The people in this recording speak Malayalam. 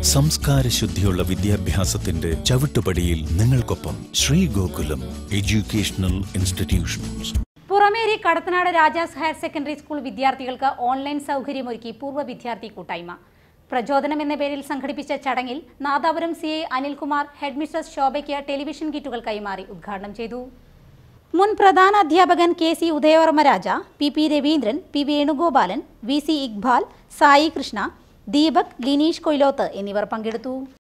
സംസ്കാര ശുദ്ധിയുള്ള വിദ്യാഭ്യാസത്തിന്റെ ചവിട്ടുപടിയിൽ നിങ്ങൾക്കൊപ്പം Shri Gokulam educational institutions Purameri Kadathanad Rajas higher secondary school വിദ്യാർത്ഥികൾക്ക് ഓൺലൈൻ സൗകര്യമൊരുക്കി പൂർവ്വ വിദ്യാർത്ഥി കൂട്ടായ്മ പ്രചോദനം എന്ന പേരിൽ സംഘടിപ്പിച്ച ചടങ്ങിൽ Nadapuram C I Anilkumar headmistress ശോഭയ്ക്ക് ടെലിവിഷൻ കിറ്റുകൾ കൈമാറി ഉദ്ഘാടനം ചെയ്തു മുൻ പ്രധാന അധ്യാപകൻ K C Udayavarma Raja P P Raveendran P Venugopalan V C Iqbal Sai Krishna Deepak Lineesh Koyiloth എന്നിവർ പങ്കെടുത്തു